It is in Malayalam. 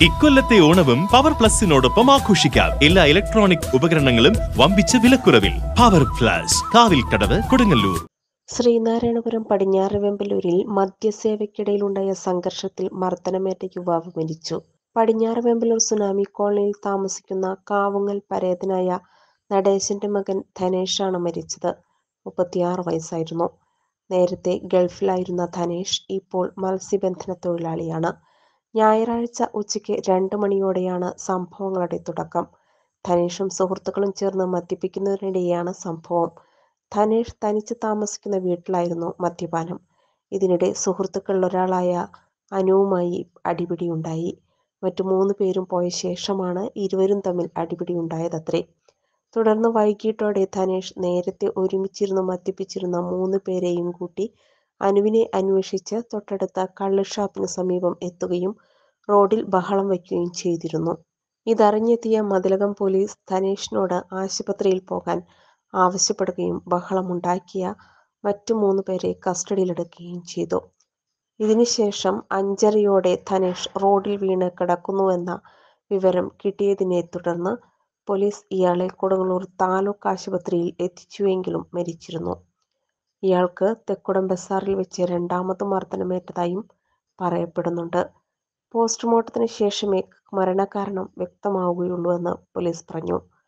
ഇക്കൊല്ലത്തെ ഓണവും പവർ പ്ലസിനോടൊപ്പം ആഘോഷിക്കാം എല്ലാ ഇലക്ട്രോണിക് ഉപകരണങ്ങളും വമ്പിച്ച വിലക്കുറവിൽ പവർ പ്ലസ് കാവിൽക്കടവ് കൊടുങ്ങല്ലൂർ ശ്രീനാരായണപുരം പടിഞ്ഞാറ് വെമ്പലൂരിൽ മദ്യസേവയ്ക്കിടയിലുണ്ടായ സംഘർഷത്തിൽ മർദ്ദനമേറ്റ യുവാവ് മരിച്ചു പടിഞ്ഞാറ് വെമ്പലൂർ സുനാമി കോളനിയിൽ താമസിക്കുന്ന കാവുങ്ങൽ പരേതനായ നടേശന്റെ മകൻ ധനേഷാണ് മരിച്ചത് മുപ്പത്തിയാറ് വയസ്സായിരുന്നു നേരത്തെ ഗൾഫിലായിരുന്ന ധനേഷ് ഇപ്പോൾ മത്സ്യബന്ധന തൊഴിലാളിയാണ് ഞായറാഴ്ച ഉച്ചയ്ക്ക് രണ്ട് മണിയോടെയാണ് സംഭവങ്ങളുടെ തുടക്കം ധനേഷും സുഹൃത്തുക്കളും ചേർന്ന് മദ്യപിക്കുന്നതിനിടെയാണ് സംഭവം ധനേഷ് തനിച്ച് താമസിക്കുന്ന വീട്ടിലായിരുന്നു മദ്യപാനം ഇതിനിടെ സുഹൃത്തുക്കളിൽ ഒരാളായ അനുവുമായി അടിപിടിയുണ്ടായി മറ്റു മൂന്ന് പേരും പോയ ശേഷമാണ് ഇരുവരും തമ്മിൽ അടിപിടിയുണ്ടായതത്രേ തുടർന്ന് വൈകിട്ടോടെ ധനേഷ് നേരത്തെ ഒരുമിച്ചിരുന്ന് മദ്യപിച്ചിരുന്ന മൂന്ന് പേരെയും കൂട്ടി അനുവിനെ അന്വേഷിച്ച് തൊട്ടടുത്ത കള്ള് ഷാപ്പിന് സമീപം എത്തുകയും റോഡിൽ ബഹളം വയ്ക്കുകയും ചെയ്തിരുന്നു ഇതറിഞ്ഞെത്തിയ മതിലകം പോലീസ് ധനേഷിനോട് ആശുപത്രിയിൽ പോകാൻ ആവശ്യപ്പെടുകയും ബഹളമുണ്ടാക്കിയ മറ്റു മൂന്ന് പേരെ കസ്റ്റഡിയിലെടുക്കുകയും ചെയ്തു ഇതിനുശേഷം അഞ്ചരയോടെ ധനേഷ് റോഡിൽ വീണ് കിടക്കുന്നുവെന്ന വിവരം കിട്ടിയതിനെ തുടർന്ന് പോലീസ് ഇയാളെ കൊടുങ്ങല്ലൂർ താലൂക്ക് ആശുപത്രിയിൽ എത്തിച്ചുവെങ്കിലും മരിച്ചിരുന്നു ഇയാൾക്ക് തെക്കുടം ബസാറിൽ വെച്ച് രണ്ടാമത് മർദ്ദനമേറ്റതായും പറയപ്പെടുന്നുണ്ട് പോസ്റ്റ്മോർട്ടത്തിന് ശേഷമേ മരണകാരണം വ്യക്തമാവുകയുള്ളൂ എന്ന് പോലീസ് പറഞ്ഞു